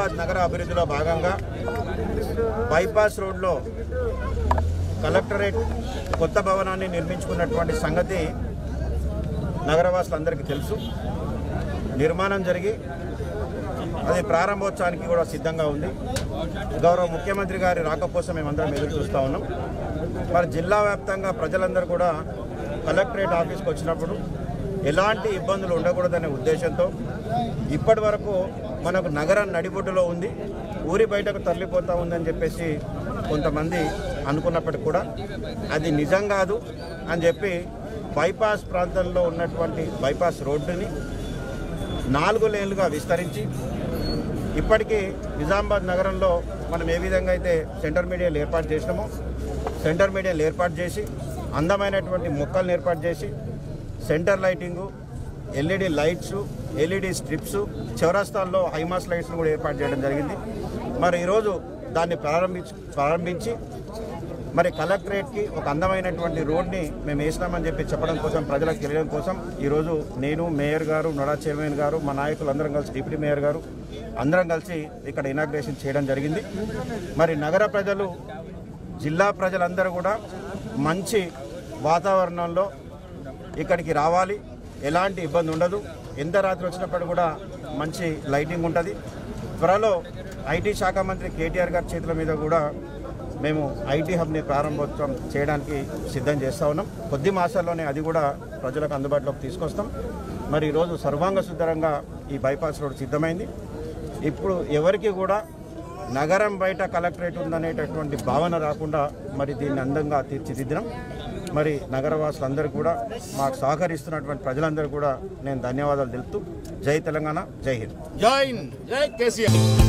నిజామాబాద్ నగర అభివృద్ధిలో భాగంగా బైపాస్ రోడ్లో కలెక్టరేట్ కొత్త భవనాన్ని నిర్మించుకున్నటువంటి సంగతి నగరవాసులందరికీ తెలుసు నిర్మాణం జరిగి అది ప్రారంభోత్సవానికి కూడా సిద్ధంగా ఉంది గౌరవ ముఖ్యమంత్రి గారి రాక కోసం మేమందరం ఎదురు చూస్తూ ఉన్నాం మరి జిల్లా వ్యాప్తంగా ప్రజలందరూ కూడా కలెక్టరేట్ ఆఫీస్కి వచ్చినప్పుడు ఎలాంటి ఇబ్బందులు ఉండకూడదనే ఉద్దేశంతో ఇప్పటి వరకు మనకు నగరం నడిబొడ్డులో ఉంది ఊరి బయటకు తరలిపోతా ఉందని చెప్పేసి కొంతమంది అనుకున్నప్పటికి కూడా అది నిజం కాదు అని చెప్పి బైపాస్ ప్రాంతంలో ఉన్నటువంటి బైపాస్ రోడ్డుని నాలుగు లేన్లుగా విస్తరించి ఇప్పటికీ నిజామాబాద్ నగరంలో మనం ఏ విధంగా అయితే సెంటర్ మీడియాలు ఏర్పాటు చేసినామో సెంటర్ మీడియాలు ఏర్పాటు చేసి అందమైనటువంటి మొక్కలను ఏర్పాటు చేసి center lighting LED lights LED strips చౌరస్తాల్లో హైమాస్ లైట్స్ను కూడా ఏర్పాటు చేయడం జరిగింది మరి ఈరోజు దాన్ని ప్రారంభించి ప్రారంభించి మరి కలెక్టరేట్కి ఒక అందమైనటువంటి రోడ్ని మేము వేసినామని చెప్పి చెప్పడం కోసం ప్రజలకు తెలియడం కోసం ఈరోజు నేను మేయర్ గారు నడా చైర్మన్ గారు మా నాయకులు అందరం కలిసి డిప్యూటీ మేయర్ గారు అందరం కలిసి ఇక్కడ ఇనాగ్రేషన్ చేయడం జరిగింది మరి నగర ప్రజలు జిల్లా ప్రజలందరూ కూడా మంచి వాతావరణంలో ఇక్కడికి రావాలి ఎలాంటి ఇబ్బంది ఉండదు ఎంత రాత్రి వచ్చినప్పుడు కూడా మంచి లైటింగ్ ఉంటుంది త్వరలో ఐటీ శాఖ మంత్రి కేటీఆర్ గారి చేతుల మీద కూడా మేము ఐటీ హబ్ని ప్రారంభోత్సవం చేయడానికి సిద్ధం చేస్తూ ఉన్నాం కొద్ది మాసాల్లోనే అది కూడా ప్రజలకు అందుబాటులోకి తీసుకొస్తాం మరి ఈరోజు సర్వాంగ సుందరంగా ఈ బైపాస్ రోడ్ సిద్ధమైంది ఇప్పుడు ఎవరికి కూడా నగరం బయట కలెక్టరేట్ ఉందనేటటువంటి భావన రాకుండా మరి దీన్ని అందంగా తీర్చిదిద్దినాం మరి నగరవాసులందరూ కూడా మాకు సహకరిస్తున్నటువంటి ప్రజలందరూ కూడా నేను ధన్యవాదాలు తెలుపుతూ జై తెలంగాణ జై హింద్ జై హింద్ జై కేసీఆర్